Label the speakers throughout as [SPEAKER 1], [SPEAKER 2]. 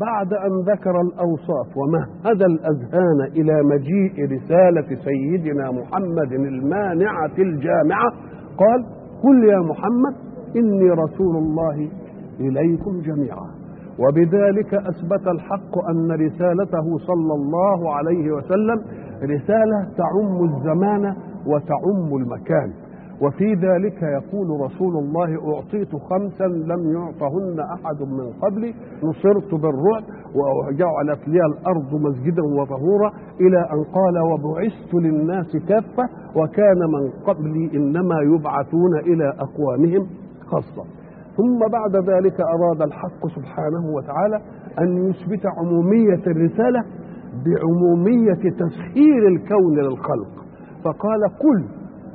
[SPEAKER 1] بعد أن ذكر الأوصاف ومهد الأذهان إلى مجيء رسالة سيدنا محمد المانعة الجامعة قال قل يا محمد إني رسول الله إليكم جميعا وبذلك أثبت الحق أن رسالته صلى الله عليه وسلم رسالة تعم الزمان وتعم المكان وفي ذلك يقول رسول الله أعطيت خمسا لم يعطهن أحد من قبلي نصرت بالرعب وجعلت لي الأرض مسجدا وطهورا إلى أن قال وبعثت للناس كافة وكان من قبلي إنما يبعثون إلى أقوامهم خاصة ثم بعد ذلك أراد الحق سبحانه وتعالى أن يثبت عمومية الرسالة بعمومية تسخير الكون للخلق فقال قل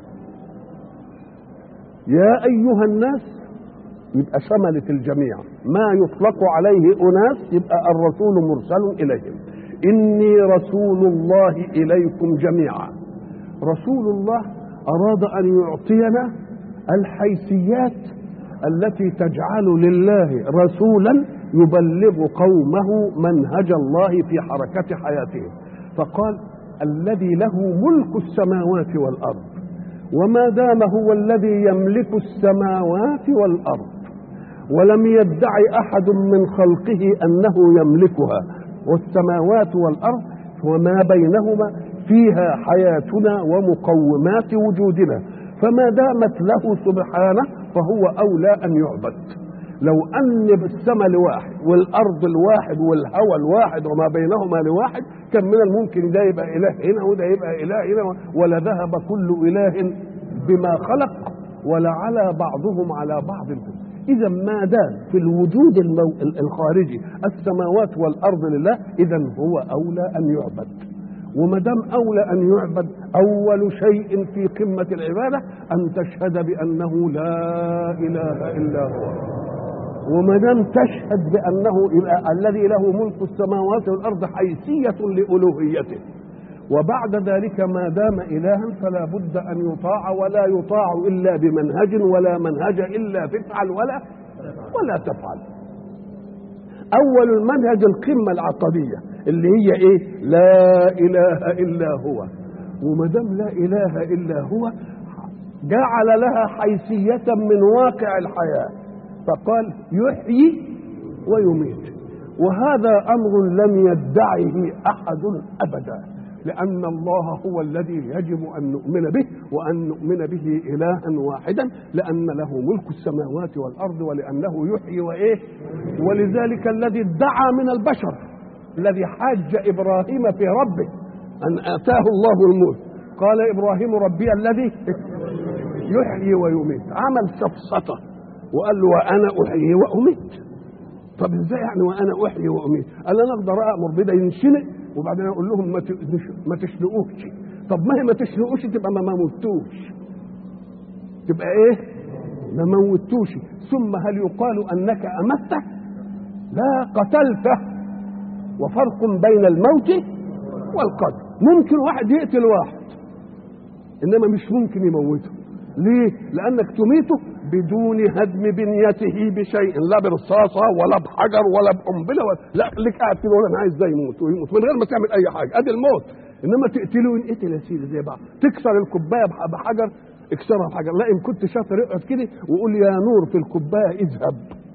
[SPEAKER 1] يا أيها الناس يبقى شملت الجميع ما يطلق عليه أناس يبقى الرسول مرسل إليهم إني رسول الله إليكم جميعا رسول الله أراد أن يعطينا الحيثيات التي تجعل لله رسولا يبلغ قومه منهج الله في حركة حياتهم فقال الذي له ملك السماوات والأرض وما دام هو الذي يملك السماوات والارض ولم يدعي احد من خلقه انه يملكها والسماوات والارض وما بينهما فيها حياتنا ومقومات وجودنا فما دامت له سبحانه فهو اولى ان يعبد لو ان السماء لواحد والارض الواحد والهوى الواحد وما بينهما لواحد كان من الممكن ده يبقى اله هنا وده يبقى اله هنا ولذهب كل اله بما خلق ولعلى بعضهم على بعض اذا ما دام في الوجود المو... الخارجي السماوات والارض لله اذا هو اولى ان يعبد وما دام اولى ان يعبد اول شيء في قمه العباده ان تشهد بانه لا اله الا هو وما دام تشهد بانه يبقى الذي له ملك السماوات والارض حيثيه لالوهيته وبعد ذلك ما دام الها فلا بد ان يطاع ولا يطاع الا بمنهج ولا منهج الا تفعل ولا ولا تفعل اول المنهج القمه العقديه اللي هي ايه لا اله الا هو وما دام لا اله الا هو جعل لها حيثيه من واقع الحياه فقال يحيي ويميت وهذا امر لم يدعه احد ابدا لان الله هو الذي يجب ان نؤمن به وان نؤمن به الها واحدا لان له ملك السماوات والارض ولانه يحيي وايه ولذلك الذي ادعى من البشر الذي حاج ابراهيم في ربه ان اتاه الله الملك قال ابراهيم ربي الذي يحيي ويميت عمل سفسطه وقال له وانا احيي واميت طب ازاي يعني وانا احيي واميت قال انا اقدر امر بده ينشنق وبعدين اقول لهم ما ما تشنقوش طب ما هي ما تشنقوش تبقى ما موتوش تبقى ايه ما موتوش ثم هل يقال انك امته لا قتلته وفرق بين الموت والقتل ممكن واحد يقتل واحد انما مش ممكن يموته ليه لانك تميته بدون هدم بنيته بشيء لا برصاصه ولا بحجر ولا بقنبله ولا لا لك قاعد كده ولا انا عايز ده يموت ويموت من غير ما تعمل اي حاجه ادي الموت انما تقتله ينقتل يا سيدي زي بعض تكسر الكوبايه بحجر اكسرها بحجر لا ان كنت شاطر اقعد كده وقول يا نور في الكوبايه اذهب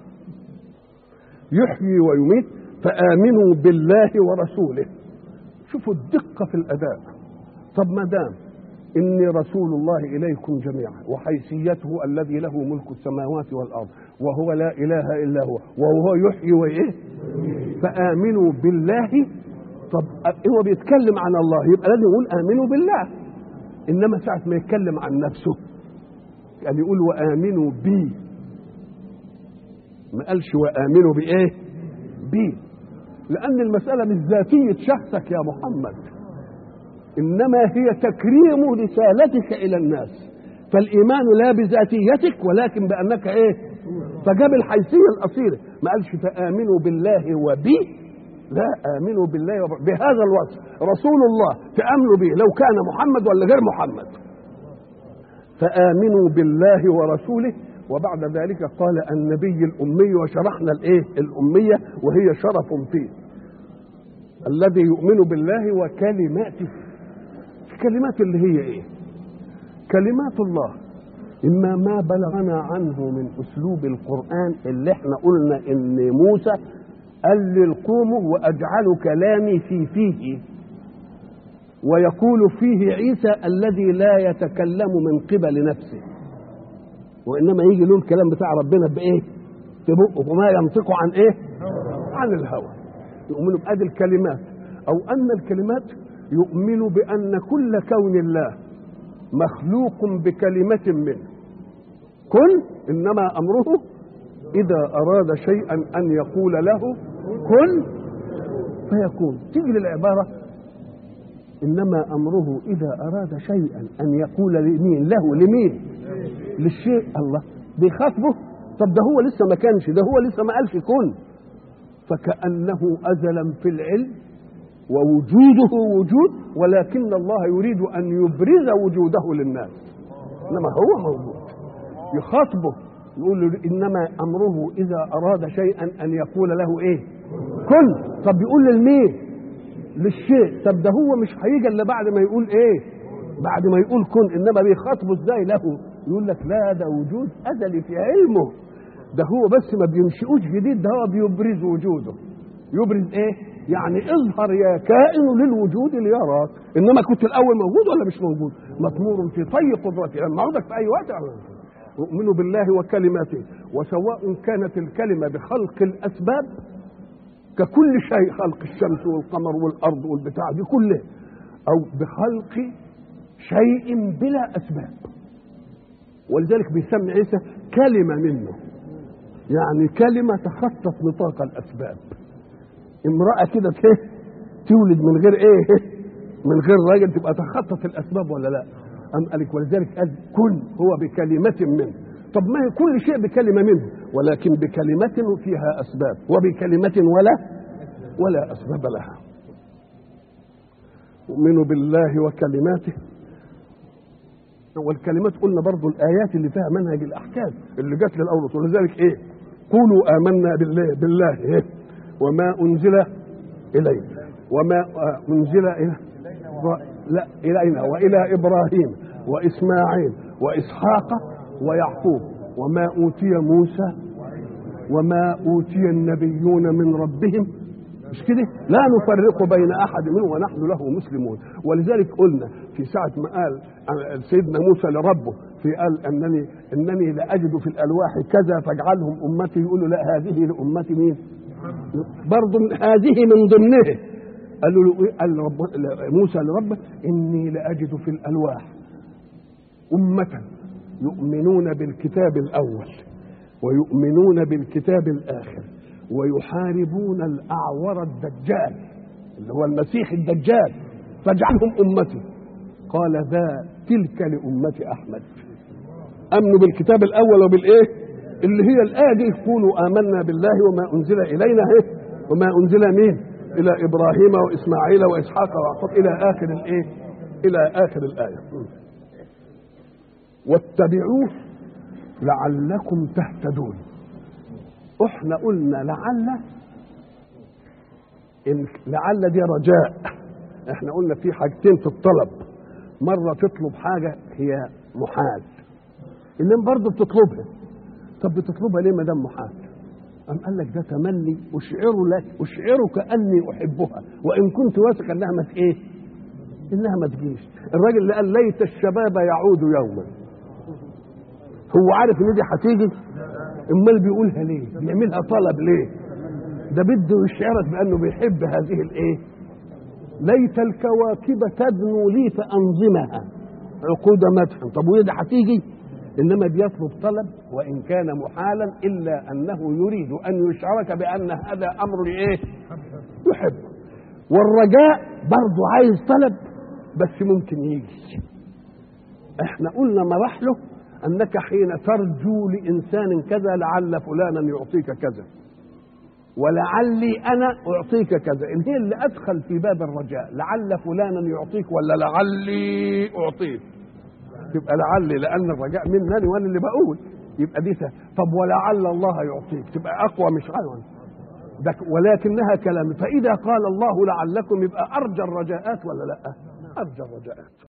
[SPEAKER 1] يحيي ويميت فامنوا بالله ورسوله شوفوا الدقه في الاداء طب ما دام إني رسول الله إليكم جميعا وحيثيته الذي له ملك السماوات والأرض وهو لا إله إلا هو وهو يحيي وإيه فآمنوا بالله طب هو بيتكلم عن الله يبقى لازم يقول آمنوا بالله إنما ساعة ما يتكلم عن نفسه يعني يقول وآمنوا بي ما قالش وآمنوا بإيه بي لأن المسألة مش ذاتية شخصك يا محمد انما هي تكريم رسالتك الى الناس فالايمان لا بذاتيتك ولكن بانك ايه فجاب الحيثيه الاصيله ما قالش فامنوا بالله وبي لا امنوا بالله وب... بهذا الوصف رسول الله تامنوا به لو كان محمد ولا غير محمد فامنوا بالله ورسوله وبعد ذلك قال النبي الأمي وشرحنا الإيه الأمية وهي شرف فيه الذي يؤمن بالله وكلماته الكلمات اللي هي إيه كلمات الله إما ما بلغنا عنه من أسلوب القرآن اللي احنا قلنا إن موسى قال للقوم وأجعل كلامي في فيه ويقول فيه عيسى الذي لا يتكلم من قبل نفسه وإنما يجي له الكلام بتاع ربنا بإيه ببقه وما ينطق عن إيه عن الهوى يؤمن بأدي الكلمات أو أن الكلمات يؤمن بأن كل كون الله مخلوق بكلمة منه كن إنما أمره إذا أراد شيئا أن يقول له كن فيكون تيجي للعبارة إنما أمره إذا أراد شيئا أن يقول لمين له لمين للشيء الله بيخاطبه طب ده هو لسه ما كانش ده هو لسه ما قالش كن فكأنه أزلا في العلم ووجوده وجود ولكن الله يريد أن يبرز وجوده للناس إنما هو موجود يخاطبه يقول له إنما أمره إذا أراد شيئا أن يقول له إيه كن طب يقول للمين للشيء طب ده هو مش هيجي إلا بعد ما يقول إيه بعد ما يقول كن إنما بيخاطبه إزاي له يقول لك لا ده وجود أزلي في علمه ده هو بس ما بينشئوش جديد ده هو بيبرز وجوده يبرز ايه يعني اظهر يا كائن للوجود ليراك انما كنت الاول موجود ولا مش موجود مطمور في طي قدرته لما عودك في اي وقت يؤمن بالله وكلماته وسواء كانت الكلمه بخلق الاسباب ككل شيء خلق الشمس والقمر والارض والبتاع دي كله او بخلق شيء بلا اسباب ولذلك بيسمي عيسى كلمه منه يعني كلمة تخطت نطاق الأسباب امرأة كده تولد من غير إيه من غير راجل تبقى تخطت الأسباب ولا لا أم قالك ولذلك قال كن هو بكلمة منه طب ما هي كل شيء بكلمة منه ولكن بكلمة فيها أسباب وبكلمة ولا ولا أسباب لها أؤمن بالله وكلماته والكلمات قلنا برضو الآيات اللي فيها منهج الأحكام اللي جت للأول ولذلك إيه قولوا آمنا بالله بالله إيه وما أنزل إلينا وما أنزل إلى لا إلينا وإلى إبراهيم وإسماعيل وإسحاق ويعقوب وما أوتي موسى وما أوتي النبيون من ربهم مش كده لا نفرق بين احد منهم ونحن له مسلمون ولذلك قلنا في ساعه ما قال سيدنا موسى لربه في قال انني انني لاجد في الالواح كذا فاجعلهم امتي يقول له لا هذه لامتي مين برضه هذه من ضمنه قال له قال رب موسى لربه اني لاجد في الالواح امه يؤمنون بالكتاب الاول ويؤمنون بالكتاب الاخر ويحاربون الاعور الدجال اللي هو المسيح الدجال فاجعلهم امتي قال ذا تلك لامه احمد امنوا بالكتاب الاول وبالايه اللي هي الايه دي قولوا امنا بالله وما انزل الينا ايه وما انزل مين الى ابراهيم واسماعيل واسحاق ويعقوب الى اخر الايه الى اخر الايه واتبعوه لعلكم تهتدون احنا قلنا لعل إن لعل دي رجاء احنا قلنا في حاجتين في الطلب مرة تطلب حاجة هي محال انما برضه بتطلبها طب بتطلبها ليه ما دام محال أم قال لك ده تمني أشعر لك أشعرك أني أحبها وإن كنت واثق أنها ما إيه؟ إنها ما تجيش الراجل اللي قال ليت الشباب يعود يوما هو عارف إن دي هتيجي امال بيقولها ليه بيعملها طلب ليه ده بده يشعرك بانه بيحب هذه الايه ليت الكواكب تدنو لي فانظمها عقود مدح طب وده هتيجي انما بيطلب طلب وان كان محالا الا انه يريد ان يشعرك بان هذا امر ايه يحب والرجاء برضه عايز طلب بس ممكن يجي احنا قلنا مراحله انك حين ترجو لانسان كذا لعل فلانا يعطيك كذا ولعلي انا اعطيك كذا ان هي اللي ادخل في باب الرجاء لعل فلانا يعطيك ولا لعلي اعطيك تبقى لعلي لان الرجاء مني وانا اللي بقول يبقى دي سهل. طب ولعل الله يعطيك تبقى اقوى مش ايوه ده ولكنها كلام فاذا قال الله لعلكم يبقى ارجى الرجاءات ولا لا ارجى الرجاءات